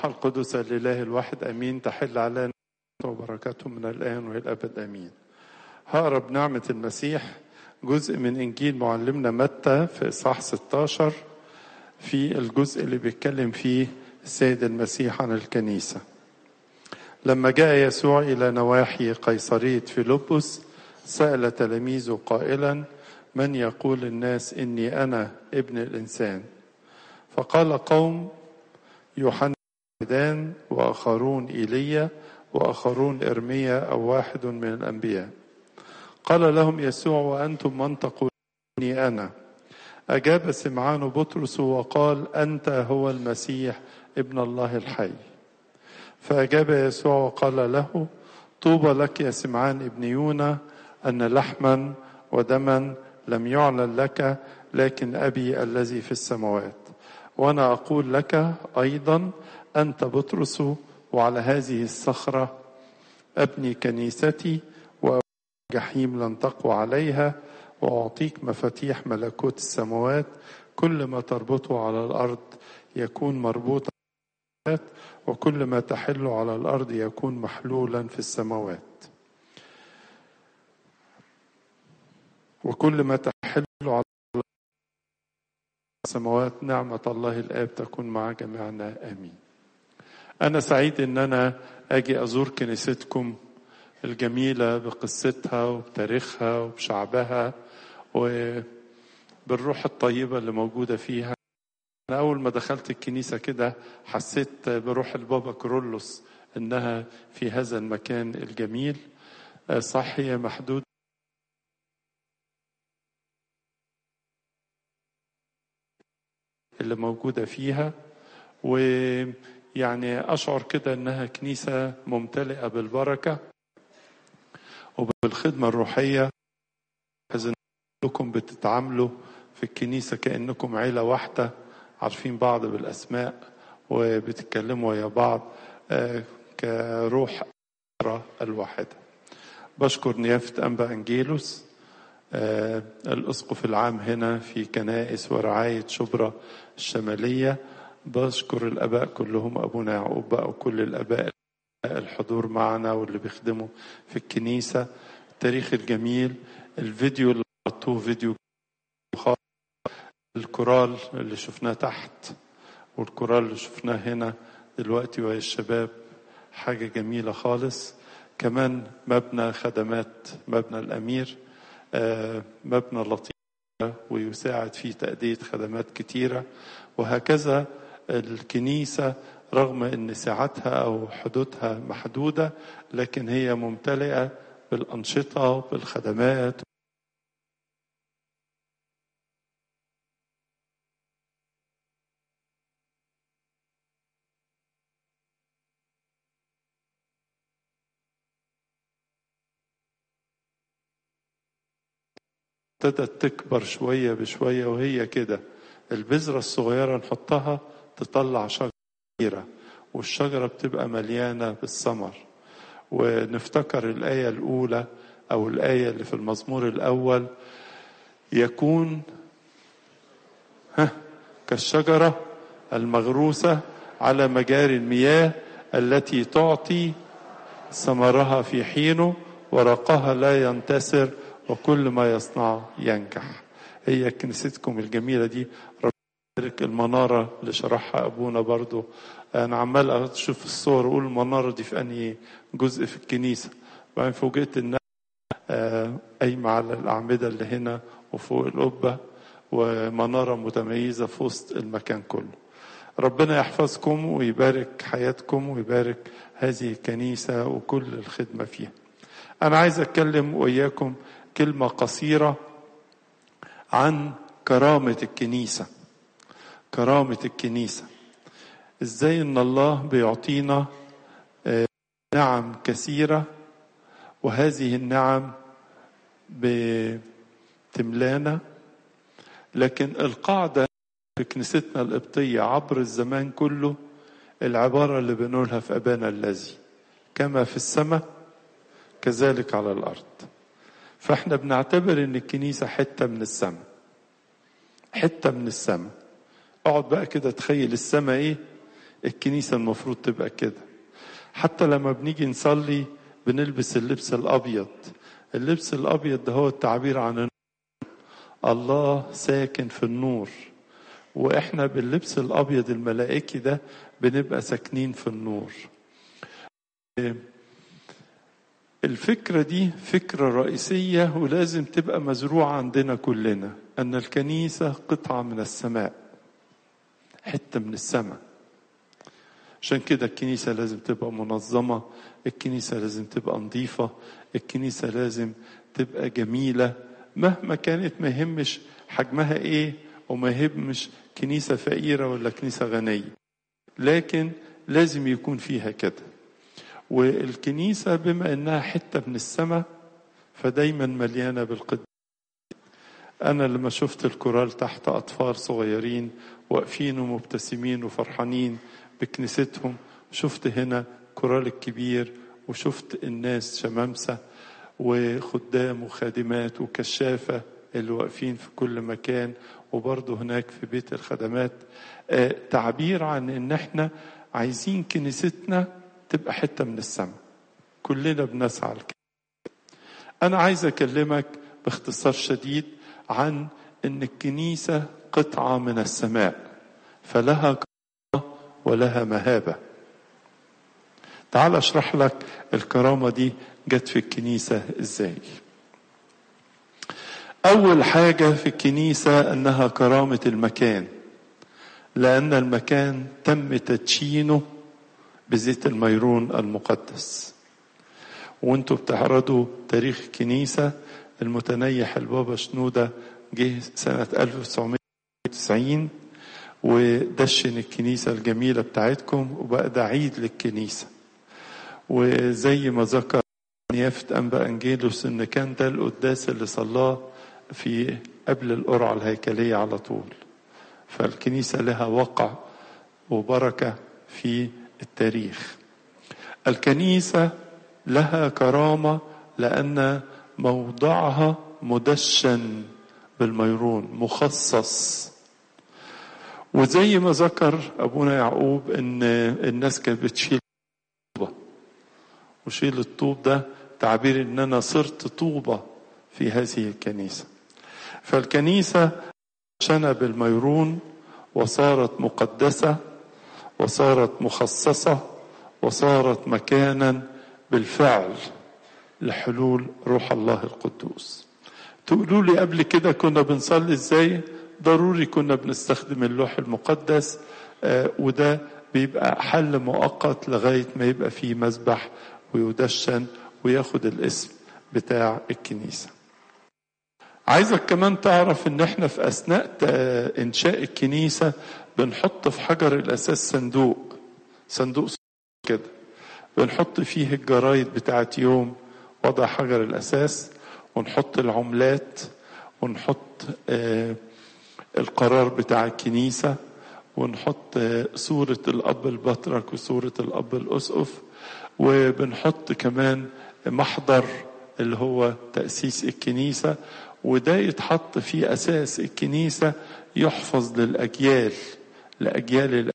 القدس لله الواحد امين تحل علينا وبركاته من الان والى الابد امين. هقرا بنعمه المسيح جزء من انجيل معلمنا متى في اصحاح 16 في الجزء اللي بيتكلم فيه السيد المسيح عن الكنيسه. لما جاء يسوع الى نواحي قيصريه فيلبس سال تلاميذه قائلا من يقول الناس اني انا ابن الانسان فقال قوم يوحنا دان واخرون ايليا واخرون ارميا او واحد من الانبياء قال لهم يسوع وانتم من تقولوني انا اجاب سمعان بطرس وقال انت هو المسيح ابن الله الحي فاجاب يسوع وقال له طوبى لك يا سمعان ابن يونا ان لحما ودما لم يعلن لك لكن ابي الذي في السماوات وانا اقول لك ايضا انت بطرس وعلى هذه الصخره ابني كنيستي وجحيم لن تقوى عليها واعطيك مفاتيح ملكوت السماوات كل ما تربطه على الارض يكون مربوطا وكل ما تحل على الارض يكون محلولا في السماوات وكل ما تحل على السماوات نعمة الله الآب تكون مع جميعنا آمين أنا سعيد إن أنا أجي أزور كنيستكم الجميلة بقصتها وبتاريخها وبشعبها وبالروح الطيبة اللي موجودة فيها أنا أول ما دخلت الكنيسة كده حسيت بروح البابا كرولوس إنها في هذا المكان الجميل صح هي محدودة اللي موجودة فيها ويعني أشعر كده إنها كنيسة ممتلئة بالبركة وبالخدمة الروحية إنكم بتتعاملوا في الكنيسة كأنكم عيلة واحدة عارفين بعض بالأسماء وبتتكلموا ويا بعض كروح الواحدة بشكر نيافة أنبا أنجيلوس آه الأسقف العام هنا في كنائس ورعاية شبرا الشمالية بشكر الآباء كلهم أبونا يعقوب بقى وكل الآباء الحضور معنا واللي بيخدموا في الكنيسة التاريخ الجميل الفيديو اللي حطوه فيديو خالص الكورال اللي شفناه تحت والكورال اللي شفناه هنا دلوقتي وهي الشباب حاجة جميلة خالص كمان مبنى خدمات مبنى الأمير مبنى لطيف ويساعد في تأدية خدمات كتيرة وهكذا الكنيسة رغم أن ساعتها أو حدودها محدودة لكن هي ممتلئة بالأنشطة وبالخدمات ابتدت تكبر شوية بشوية وهي كده البذرة الصغيرة نحطها تطلع شجرة كبيرة والشجرة بتبقى مليانة بالثمر ونفتكر الآية الأولى أو الآية اللي في المزمور الأول يكون ها كالشجرة المغروسة على مجاري المياه التي تعطي ثمرها في حينه ورقها لا ينتسر وكل ما يصنع ينجح هي كنيستكم الجميلة دي ربنا المنارة اللي شرحها أبونا برضو أنا عمال أشوف الصور أقول المنارة دي في أنهي جزء في الكنيسة بعدين فوجئت إنها قايمة على الأعمدة اللي هنا وفوق القبة ومنارة متميزة في وسط المكان كله ربنا يحفظكم ويبارك حياتكم ويبارك هذه الكنيسة وكل الخدمة فيها أنا عايز أتكلم وإياكم كلمة قصيرة عن كرامة الكنيسة كرامة الكنيسة ازاي ان الله بيعطينا نعم كثيرة وهذه النعم بتملانا لكن القاعدة في كنيستنا القبطية عبر الزمان كله العبارة اللي بنقولها في أبانا الذي كما في السماء كذلك على الأرض فاحنا بنعتبر ان الكنيسة حتة من السماء حتة من السماء اقعد بقى كده تخيل السماء ايه الكنيسة المفروض تبقى كده حتى لما بنيجي نصلي بنلبس اللبس الأبيض اللبس الأبيض ده هو التعبير عن النور. الله ساكن في النور واحنا باللبس الابيض الملائكي ده بنبقى ساكنين في النور الفكرة دي فكرة رئيسية ولازم تبقى مزروعة عندنا كلنا أن الكنيسة قطعة من السماء حتة من السماء عشان كده الكنيسة لازم تبقى منظمة الكنيسة لازم تبقى نظيفة الكنيسة لازم تبقى جميلة مهما كانت ما يهمش حجمها ايه وما يهمش كنيسة فقيرة ولا كنيسة غنية لكن لازم يكون فيها كده والكنيسة بما انها حتة من السماء فدايما مليانة بالقدس أنا لما شفت الكورال تحت أطفال صغيرين واقفين ومبتسمين وفرحانين بكنيستهم شفت هنا كورال الكبير وشفت الناس شمامسة وخدام وخادمات وكشافة اللي واقفين في كل مكان وبرضه هناك في بيت الخدمات آه تعبير عن ان احنا عايزين كنيستنا تبقى حتة من السماء كلنا بنسعى لكده انا عايز اكلمك باختصار شديد عن ان الكنيسة قطعة من السماء فلها كرامة ولها مهابة تعال اشرح لك الكرامة دي جت في الكنيسة ازاي اول حاجة في الكنيسة انها كرامة المكان لان المكان تم تدشينه بزيت الميرون المقدس وانتوا بتعرضوا تاريخ الكنيسة المتنيح البابا شنودة جه سنة 1990 ودشن الكنيسة الجميلة بتاعتكم وبقى ده عيد للكنيسة وزي ما ذكر نيافة أنبا أنجيلوس إن كان ده القداس اللي صلاه في قبل القرعة الهيكلية على طول فالكنيسة لها وقع وبركة في التاريخ الكنيسة لها كرامة لأن موضعها مدشن بالميرون مخصص وزي ما ذكر أبونا يعقوب إن الناس كانت بتشيل طوبة وشيل الطوب ده تعبير إن أنا صرت طوبة في هذه الكنيسة فالكنيسة شنى بالميرون وصارت مقدسة وصارت مخصصة وصارت مكانا بالفعل لحلول روح الله القدوس تقولوا لي قبل كده كنا بنصلي ازاي ضروري كنا بنستخدم اللوح المقدس آه وده بيبقى حل مؤقت لغاية ما يبقى فيه مذبح ويدشن وياخد الاسم بتاع الكنيسة عايزك كمان تعرف ان احنا في اثناء انشاء الكنيسة بنحط في حجر الاساس صندوق صندوق كده بنحط فيه الجرايد بتاعت يوم وضع حجر الاساس ونحط العملات ونحط آه القرار بتاع الكنيسة ونحط آه صورة الأب البطرك وصورة الأب الأسقف وبنحط كمان محضر اللي هو تأسيس الكنيسة وده يتحط في أساس الكنيسة يحفظ للأجيال لأجيال الأجيال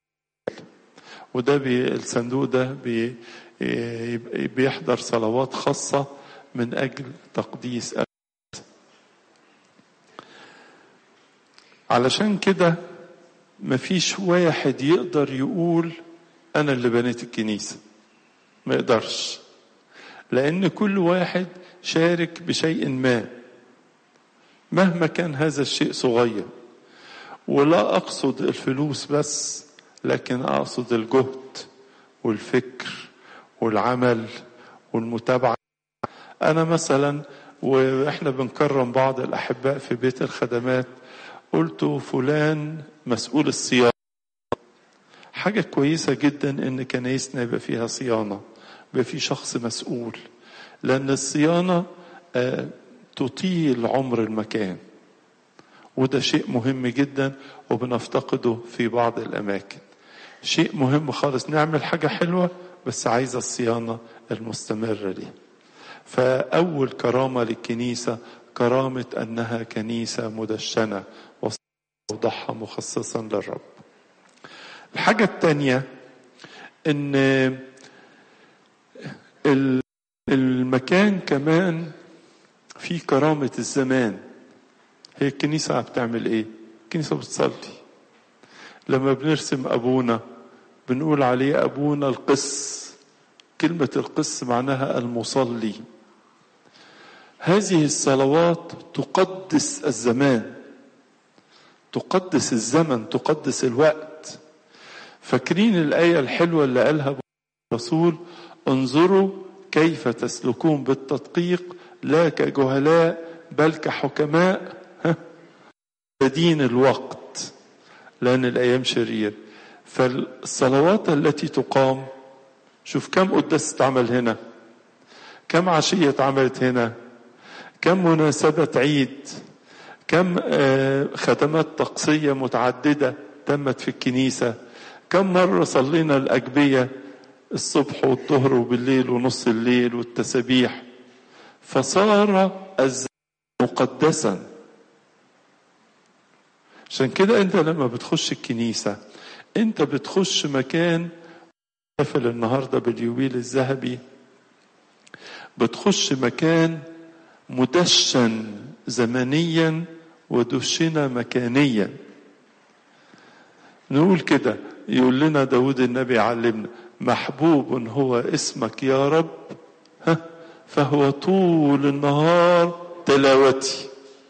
وده بي الصندوق ده بي بيحضر صلوات خاصة من أجل تقديس علشان كده مفيش واحد يقدر يقول أنا اللي بنيت الكنيسة ما يقدرش لأن كل واحد شارك بشيء ما مهما كان هذا الشيء صغير ولا أقصد الفلوس بس لكن أقصد الجهد والفكر والعمل والمتابعة أنا مثلا وإحنا بنكرم بعض الأحباء في بيت الخدمات قلت فلان مسؤول الصيانة حاجة كويسة جدا إن كنايسنا يبقى فيها صيانة يبقى في شخص مسؤول لأن الصيانة آه تطيل عمر المكان وده شيء مهم جدا وبنفتقده في بعض الأماكن شيء مهم خالص نعمل حاجة حلوة بس عايزة الصيانة المستمرة ليه فأول كرامة للكنيسة كرامة أنها كنيسة مدشنة ووضعها مخصصا للرب الحاجة الثانية ان المكان كمان في كرامة الزمان هي الكنيسة بتعمل ايه الكنيسة بتصلي لما بنرسم ابونا بنقول عليه ابونا القس كلمة القس معناها المصلي هذه الصلوات تقدس الزمان تقدس الزمن تقدس الوقت فاكرين الآية الحلوة اللي قالها الرسول انظروا كيف تسلكون بالتدقيق لا كجهلاء بل كحكماء تدين الوقت لأن الأيام شرير فالصلوات التي تقام شوف كم قداس اتعمل هنا كم عشية اتعملت هنا كم مناسبة عيد كم خدمات طقسية متعددة تمت في الكنيسة كم مرة صلينا الأجبية الصبح والظهر وبالليل ونص الليل والتسابيح فصار الزمان مقدسا عشان كده انت لما بتخش الكنيسة انت بتخش مكان احتفل النهاردة باليوبيل الذهبي بتخش مكان مدشن زمنيا ودشن مكانيا نقول كده يقول لنا داود النبي علمنا محبوب هو اسمك يا رب ها فهو طول النهار تلاوتي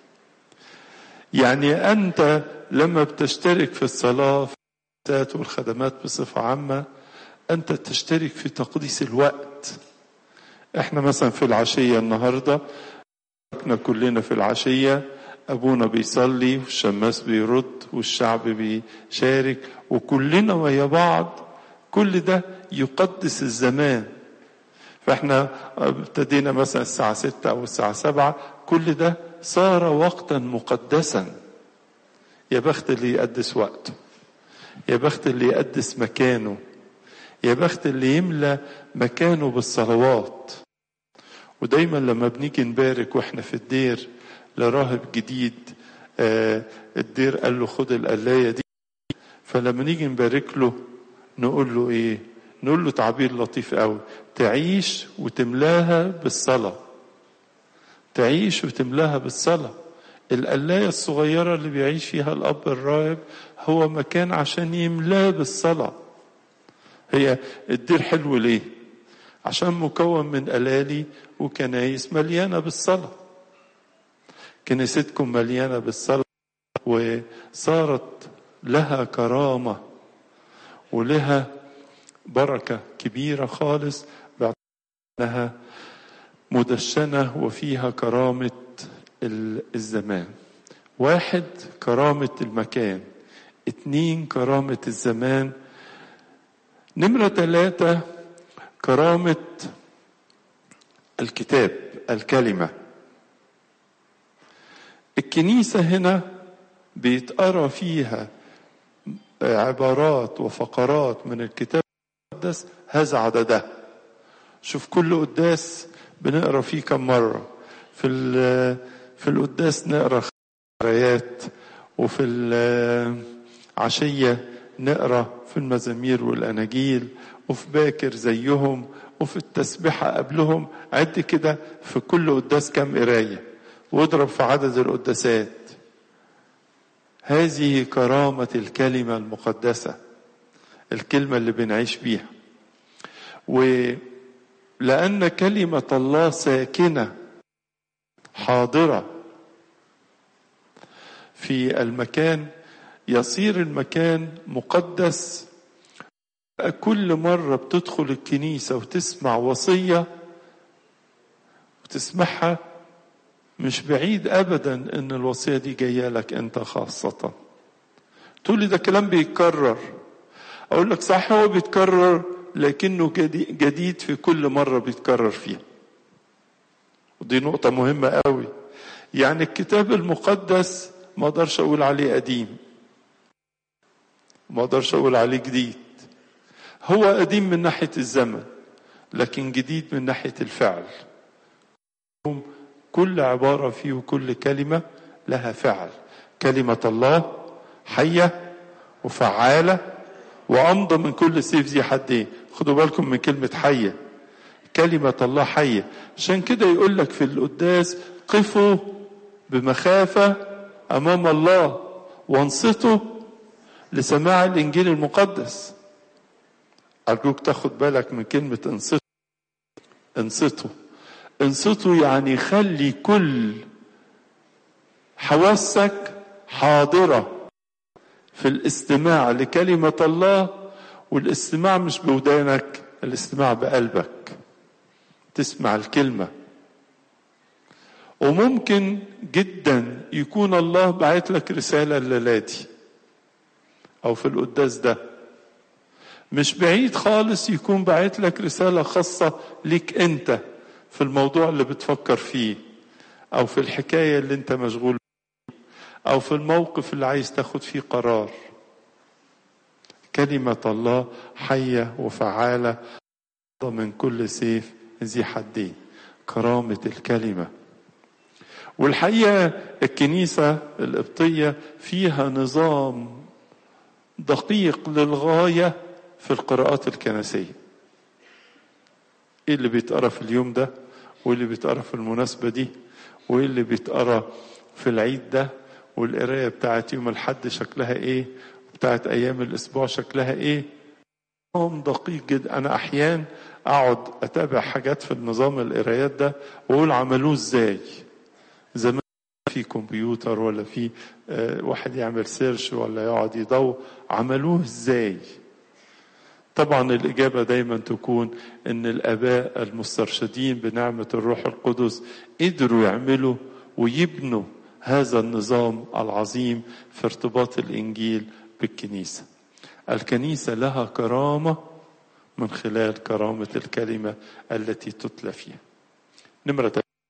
يعني أنت لما بتشترك في الصلاة في والخدمات بصفة عامة أنت تشترك في تقديس الوقت احنا مثلا في العشية النهاردة احنا كلنا في العشية أبونا بيصلي والشماس بيرد والشعب بيشارك وكلنا ويا بعض كل ده يقدس الزمان فاحنا ابتدينا مثلا الساعة ستة أو الساعة سبعة كل ده صار وقتا مقدسا يا بخت اللي يقدس وقته يا بخت اللي يقدس مكانه يا بخت اللي يملى مكانه بالصلوات ودايما لما بنيجي نبارك واحنا في الدير لراهب جديد آه الدير قال له خد القلاية دي فلما نيجي نبارك له نقول له ايه نقول له تعبير لطيف قوي تعيش وتملاها بالصلاة تعيش وتملاها بالصلاة القلاية الصغيرة اللي بيعيش فيها الأب الراهب هو مكان عشان يملاه بالصلاة هي الدير حلو ليه عشان مكون من ألالي وكنايس مليانة بالصلاة كنيستكم مليانة بالصلاة وصارت لها كرامة ولها بركة كبيرة خالص باعتبارها مدشنة وفيها كرامة الزمان واحد كرامة المكان اتنين كرامة الزمان نمرة ثلاثة كرامة الكتاب الكلمة الكنيسة هنا بيتقرا فيها عبارات وفقرات من الكتاب المقدس هذا عددها شوف كل قداس بنقرا فيه كم مرة في في القداس نقرا آيات وفي العشية نقرا في المزامير والأناجيل وفي باكر زيهم وفي التسبحة قبلهم عد كده في كل قداس كم قراية واضرب في عدد القداسات هذه كرامة الكلمة المقدسة الكلمة اللي بنعيش بيها ولأن كلمة الله ساكنة حاضرة في المكان يصير المكان مقدس كل مرة بتدخل الكنيسة وتسمع وصية وتسمعها مش بعيد أبدا إن الوصية دي جاية لك أنت خاصة تقول لي ده كلام بيتكرر أقول لك صح هو بيتكرر لكنه جديد في كل مرة بيتكرر فيها ودي نقطة مهمة قوي يعني الكتاب المقدس ما اقدرش اقول عليه قديم ما اقدرش اقول عليه جديد هو قديم من ناحية الزمن لكن جديد من ناحية الفعل كل عبارة فيه وكل كلمة لها فعل كلمة الله حية وفعالة وأمضى من كل سيف ذي حدين خدوا بالكم من كلمة حية كلمة الله حية عشان كده يقول لك في القداس قفوا بمخافة أمام الله وانصتوا لسماع الإنجيل المقدس أرجوك تاخد بالك من كلمة انصتوا انصتوا انصتوا يعني خلي كل حواسك حاضرة في الاستماع لكلمة الله والاستماع مش بودانك الاستماع بقلبك تسمع الكلمة وممكن جدا يكون الله بعت لك رسالة الليلاتي أو في القداس ده مش بعيد خالص يكون بعت لك رسالة خاصة ليك أنت في الموضوع اللي بتفكر فيه أو في الحكاية اللي أنت مشغول فيه أو في الموقف اللي عايز تاخد فيه قرار كلمة الله حية وفعالة من كل سيف ذي حدين كرامة الكلمة والحقيقة الكنيسة القبطية فيها نظام دقيق للغاية في القراءات الكنسية ايه اللي بيتقرا في اليوم ده وايه اللي بيتقرا في المناسبة دي وايه اللي بيتقرا في العيد ده والقراية بتاعت يوم الحد شكلها ايه بتاعت ايام الاسبوع شكلها ايه نظام دقيق جدا انا احيان اقعد اتابع حاجات في النظام القرايات ده واقول عملوه ازاي زمان في كمبيوتر ولا في واحد يعمل سيرش ولا يقعد يدور عملوه ازاي طبعا الإجابة دايما تكون أن الآباء المسترشدين بنعمة الروح القدس قدروا يعملوا ويبنوا هذا النظام العظيم في ارتباط الإنجيل بالكنيسة الكنيسة لها كرامة من خلال كرامة الكلمة التي تتلى فيها نمرة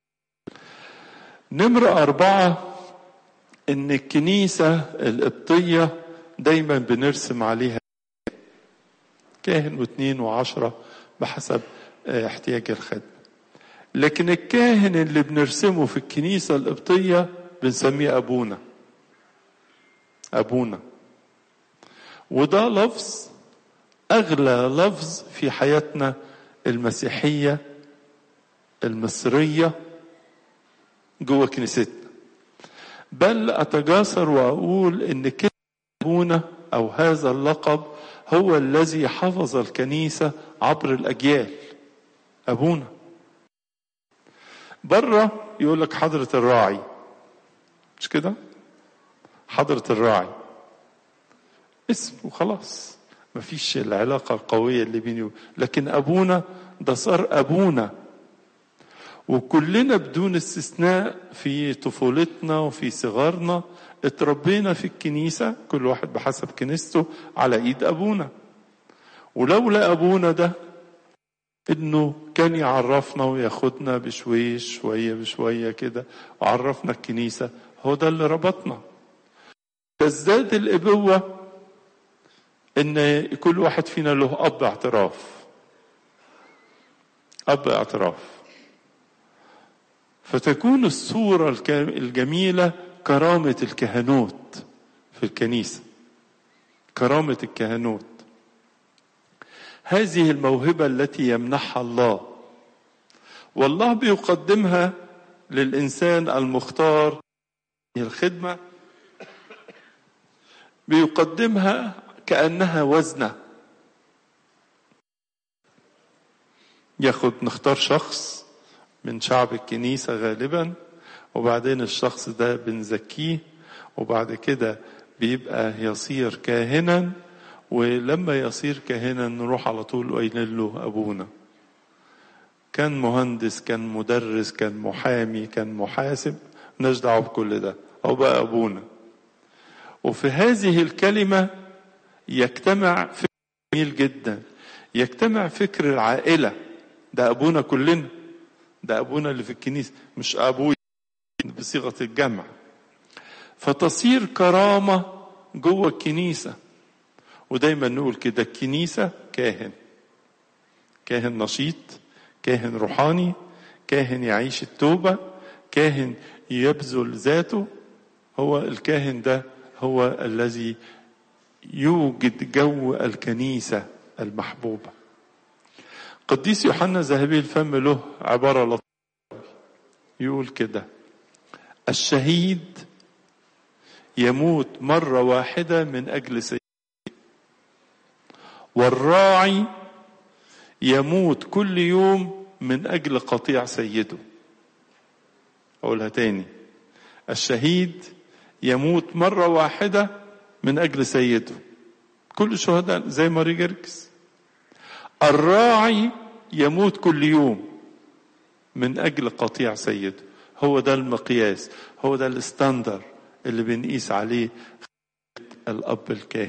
نمرة أربعة إن الكنيسة القبطية دايما بنرسم عليها كاهن واثنين وعشرة بحسب احتياج الخدمة لكن الكاهن اللي بنرسمه في الكنيسة القبطية بنسميه أبونا أبونا وده لفظ أغلى لفظ في حياتنا المسيحية المصرية جوه كنيستنا بل أتجاسر وأقول إن كلمة أبونا أو هذا اللقب هو الذي حفظ الكنيسة عبر الأجيال أبونا بره يقول لك حضرة الراعي مش كده حضرة الراعي اسم وخلاص مفيش العلاقة القوية اللي بيني لكن أبونا ده صار أبونا وكلنا بدون استثناء في طفولتنا وفي صغارنا اتربينا في الكنيسة كل واحد بحسب كنيسته على ايد ابونا ولولا ابونا ده انه كان يعرفنا وياخدنا بشويش شوية بشوية كده وعرفنا الكنيسة هو ده اللي ربطنا تزداد الابوة ان كل واحد فينا له اب اعتراف اب اعتراف فتكون الصورة الجميلة كرامة الكهنوت في الكنيسة كرامة الكهنوت هذه الموهبة التي يمنحها الله والله بيقدمها للإنسان المختار الخدمة بيقدمها كأنها وزنة ياخد نختار شخص من شعب الكنيسة غالبا وبعدين الشخص ده بنزكيه وبعد كده بيبقى يصير كاهنا ولما يصير كاهنا نروح على طول قايلين له ابونا كان مهندس كان مدرس كان محامي كان محاسب مالناش دعوه بكل ده او بقى ابونا وفي هذه الكلمه يجتمع فكر جميل جدا يجتمع فكر العائله ده ابونا كلنا ده ابونا اللي في الكنيسه مش ابوي بصيغه الجمع فتصير كرامه جوه الكنيسه ودايما نقول كده الكنيسه كاهن كاهن نشيط كاهن روحاني كاهن يعيش التوبه كاهن يبذل ذاته هو الكاهن ده هو الذي يوجد جو الكنيسه المحبوبه قديس يوحنا ذهبي الفم له عبارة لطيفة يقول كده الشهيد يموت مرة واحدة من أجل سيده والراعي يموت كل يوم من أجل قطيع سيده أقولها تاني الشهيد يموت مرة واحدة من أجل سيده كل الشهداء زي ماري جرجس الراعي يموت كل يوم من أجل قطيع سيده هو ده المقياس هو ده الستاندر اللي بنقيس عليه الأب الكاهن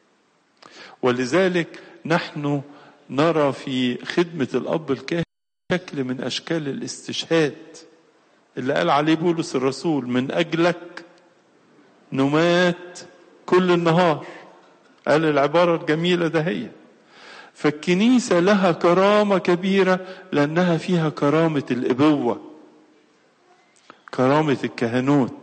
ولذلك نحن نرى في خدمة الأب الكاهن شكل من أشكال الاستشهاد اللي قال عليه بولس الرسول من أجلك نمات كل النهار قال العبارة الجميلة ده هي فالكنيسة لها كرامة كبيرة لأنها فيها كرامة الإبوة كرامة الكهنوت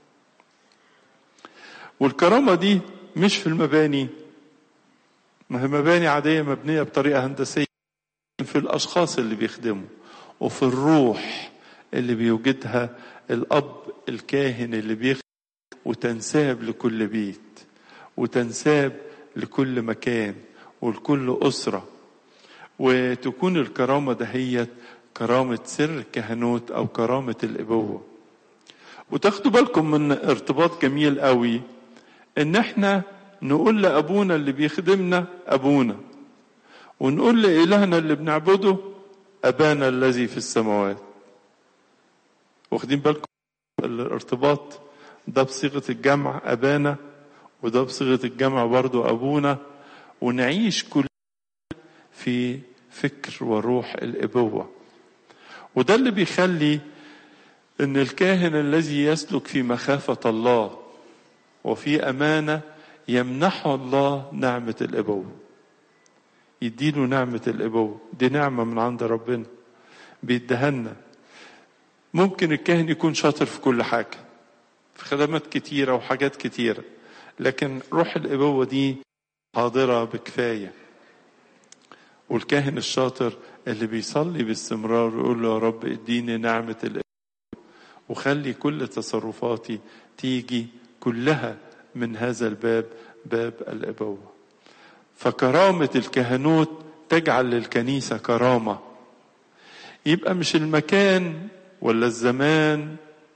والكرامة دي مش في المباني ما هي مباني عادية مبنية بطريقة هندسية في الأشخاص اللي بيخدموا وفي الروح اللي بيوجدها الأب الكاهن اللي بيخدم وتنساب لكل بيت وتنساب لكل مكان ولكل أسرة وتكون الكرامة دهيت كرامة سر الكهنوت أو كرامة الإبوة وتاخدوا بالكم من ارتباط جميل قوي ان احنا نقول لابونا اللي بيخدمنا ابونا ونقول لالهنا اللي بنعبده ابانا الذي في السماوات واخدين بالكم الارتباط ده بصيغه الجمع ابانا وده بصيغه الجمع برضو ابونا ونعيش كل في فكر وروح الابوه وده اللي بيخلي ان الكاهن الذي يسلك في مخافه الله وفي امانه يمنحه الله نعمه الابوه يديله نعمه الابوه دي نعمه من عند ربنا بيدهنا ممكن الكاهن يكون شاطر في كل حاجه في خدمات كتيره وحاجات كتيره لكن روح الابوه دي حاضره بكفايه والكاهن الشاطر اللي بيصلي باستمرار ويقول له يا رب اديني نعمه الابوه وخلي كل تصرفاتي تيجي كلها من هذا الباب باب الابوه فكرامه الكهنوت تجعل للكنيسه كرامه يبقى مش المكان ولا الزمان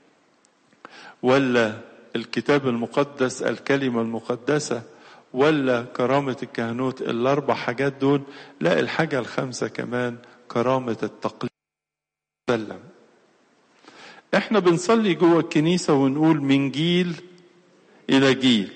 ولا الكتاب المقدس الكلمه المقدسه ولا كرامه الكهنوت الاربع حاجات دول لا الحاجه الخامسه كمان كرامه التقليد سلم احنا بنصلي جوه الكنيسه ونقول من جيل الى جيل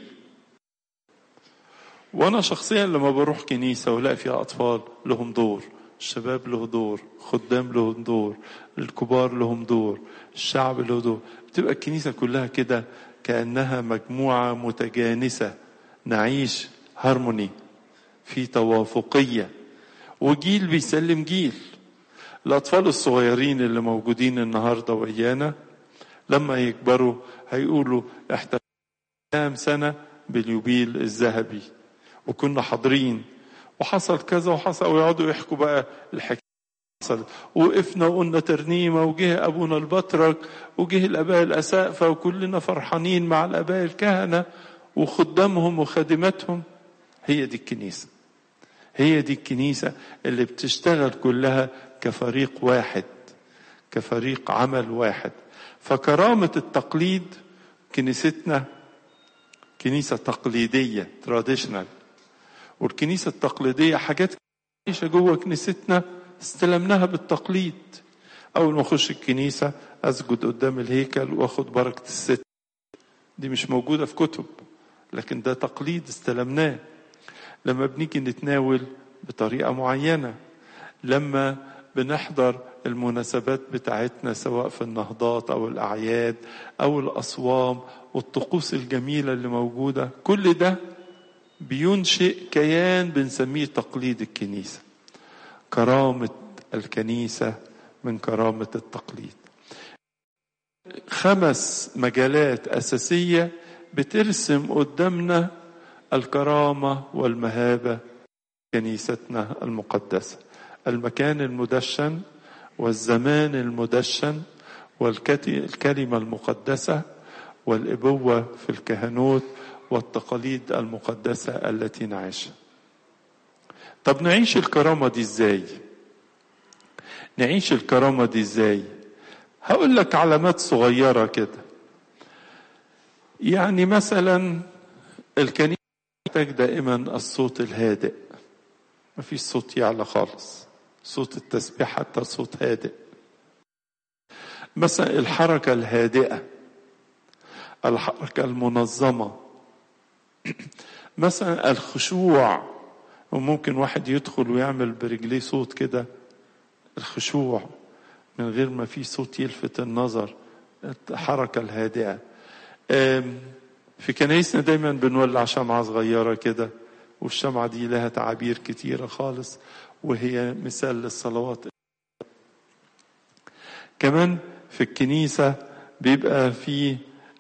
وانا شخصيا لما بروح كنيسه والاقي فيها اطفال لهم دور الشباب له دور خدام لهم دور الكبار لهم دور الشعب له دور بتبقى الكنيسه كلها كده كانها مجموعه متجانسه نعيش هارموني في توافقيه وجيل بيسلم جيل الأطفال الصغيرين اللي موجودين النهاردة ويانا لما يكبروا هيقولوا احتفلنا كام سنة باليوبيل الذهبي وكنا حاضرين وحصل كذا وحصل ويقعدوا يحكوا بقى الحكاية حصل وقفنا وقلنا ترنيمة وجه أبونا البطرك وجه الآباء الأسقفة وكلنا فرحانين مع الآباء الكهنة وخدامهم وخادماتهم هي دي الكنيسة هي دي الكنيسة اللي بتشتغل كلها كفريق واحد كفريق عمل واحد فكرامة التقليد كنيستنا كنيسة تقليدية تراديشنال والكنيسة التقليدية حاجات عايشة جوه كنيستنا استلمناها بالتقليد أول ما أخش الكنيسة أسجد قدام الهيكل وأخد بركة الست دي مش موجودة في كتب لكن ده تقليد استلمناه لما بنيجي نتناول بطريقة معينة لما بنحضر المناسبات بتاعتنا سواء في النهضات او الاعياد او الاصوام والطقوس الجميله اللي موجوده كل ده بينشئ كيان بنسميه تقليد الكنيسه كرامه الكنيسه من كرامه التقليد خمس مجالات اساسيه بترسم قدامنا الكرامه والمهابه كنيستنا المقدسه المكان المدشن والزمان المدشن والكلمة المقدسة والإبوة في الكهنوت والتقاليد المقدسة التي نعيشها طب نعيش الكرامة دي ازاي نعيش الكرامة دي ازاي هقول لك علامات صغيرة كده يعني مثلا الكنيسة تحتاج دائما الصوت الهادئ مفيش صوت يعلى خالص صوت التسبيح حتى صوت هادئ مثلا الحركة الهادئة الحركة المنظمة مثلا الخشوع وممكن واحد يدخل ويعمل برجليه صوت كده الخشوع من غير ما في صوت يلفت النظر الحركة الهادئة في كنايسنا دايما بنولع شمعة صغيرة كده والشمعة دي لها تعابير كتيرة خالص وهي مثال للصلوات كمان في الكنيسة بيبقى في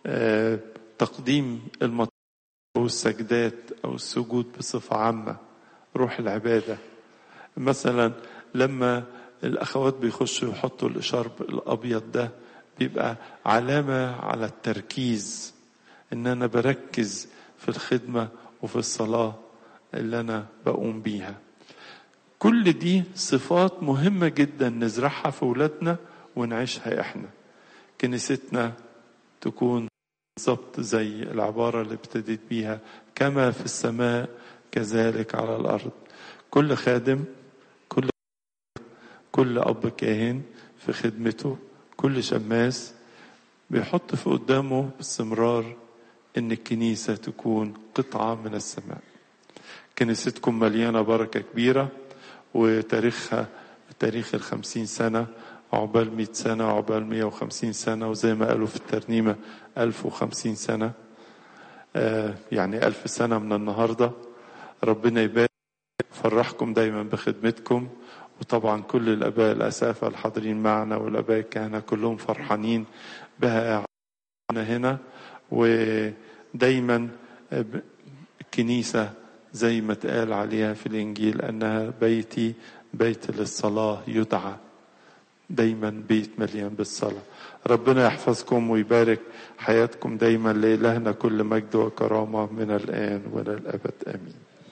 تقديم المطلوب أو السجدات أو السجود بصفة عامة روح العبادة مثلا لما الأخوات بيخشوا يحطوا الإشارب الأبيض ده بيبقى علامة على التركيز إن أنا بركز في الخدمة وفي الصلاة اللي أنا بقوم بيها كل دي صفات مهمة جدا نزرعها في أولادنا ونعيشها إحنا كنيستنا تكون بالظبط زي العبارة اللي ابتديت بيها كما في السماء كذلك على الأرض كل خادم كل كل أب كاهن في خدمته كل شماس بيحط في قدامه باستمرار إن الكنيسة تكون قطعة من السماء كنيستكم مليانة بركة كبيرة وتاريخها تاريخ الخمسين سنة عقبال مئة سنة عقبال مئة وخمسين سنة وزي ما قالوا في الترنيمة ألف وخمسين سنة آه يعني ألف سنة من النهاردة ربنا يبارك فرحكم دايما بخدمتكم وطبعا كل الآباء الأسافة الحاضرين معنا والآباء الكهنة كلهم فرحانين بها هنا ودايما الكنيسة زي ما اتقال عليها في الإنجيل أنها بيتي بيت للصلاة يدعى دايما بيت مليان بالصلاة ربنا يحفظكم ويبارك حياتكم دايما لإلهنا كل مجد وكرامة من الآن وإلى الأبد آمين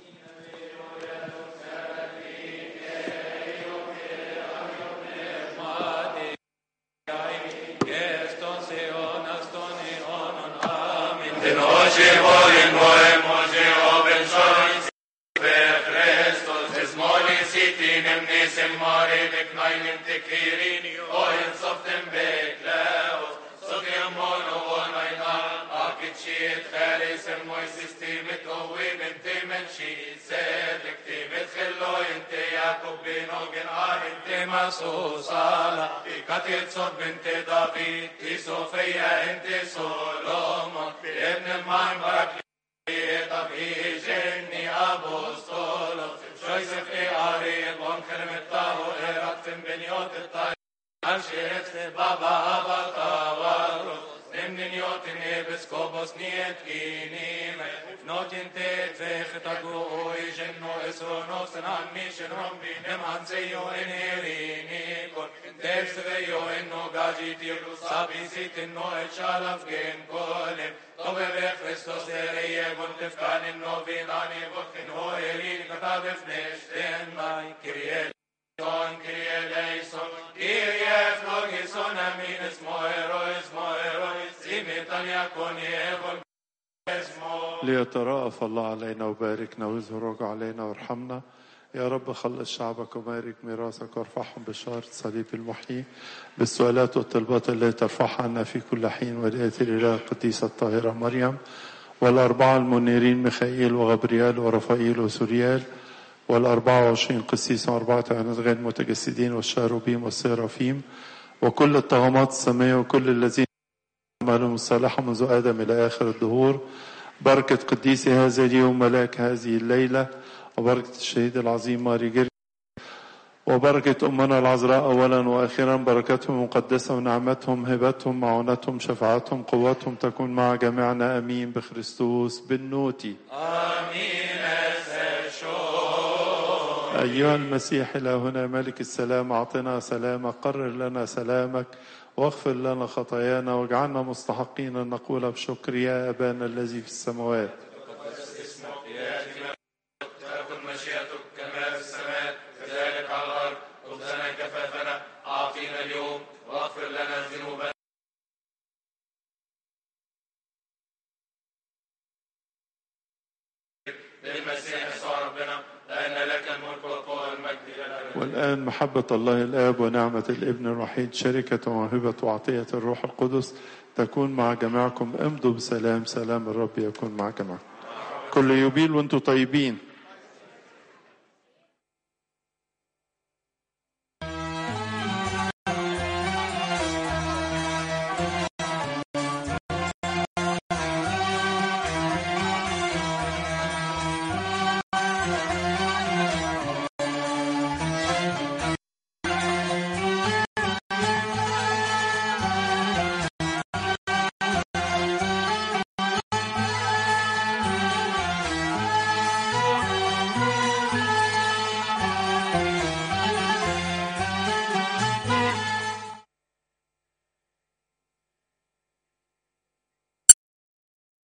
صالة كتير صوت بنت دافيد في صوفيا انت سولومون ابن المنبرك طب جني ابوستولوس شويسف اي اريد وان كلمة طاهو ايرات في بنيوت الطاهر امشيت بابا ابا تاورو نمن نيوتن ابسكوبوس نيت كينيم نوتن تيت فيخ تقو جنو اسرونوس نعني شنهم بينم عن سيو انهيريني كون دير سغيو انو غاجي تيرو صابي سيت انو اتشالف جين كولم طبع بخريستوس اريه قلت فكان انو بيناني بخن هو يلين كتاب فنشتين ماي كريال Son Kyrie eleison, Kyrie flogison, amin esmo erois, mo erois, simitan yakon yevon esmo. ليتراءف الله علينا وباركنا ويظهر وجهه علينا وارحمنا يا رب خلص شعبك وبارك ميراثك وارفعهم بشارة صليب المحيي بالسؤالات والطلبات التي ترفعها عنا في كل حين وليأتي الإله القديسة الطاهرة مريم والأربعة المنيرين ميخائيل وغبريال ورفائيل وسوريال والأربعة وعشرين قسيس وأربعة عينات غير متجسدين والشاروبيم والسيرافيم وكل الطغمات السماوية وكل الذين أعمالهم الصالحة منذ آدم إلى آخر الدهور بركة قديس هذا اليوم ملاك هذه الليلة وبركة الشهيد العظيم ماري جير وبركة أمنا العذراء أولا وآخرا بركتهم مقدسة ونعمتهم هبتهم معونتهم شفاعتهم قوتهم تكون مع جميعنا أمين بخريستوس بالنوتي Amin es أيها المسيح إلهنا ملك السلام أعطنا سلامك قرر لنا سلامك واغفر لنا خطايانا واجعلنا مستحقين أن نقول بشكر يا أبانا الذي في السماوات تكن مشيئتك كما في السماء كذلك على الارض خبزنا كفافنا اعطينا اليوم واغفر لنا ذنوبنا للمسيح يسوع ربنا لان لك الملك والقوه والمجد الى الابد والآن محبة الله الآب ونعمة الابن الوحيد شركة وموهبة وعطية الروح القدس تكون مع جميعكم امضوا بسلام سلام الرب يكون مع جميعكم كل يوبيل وانتم طيبين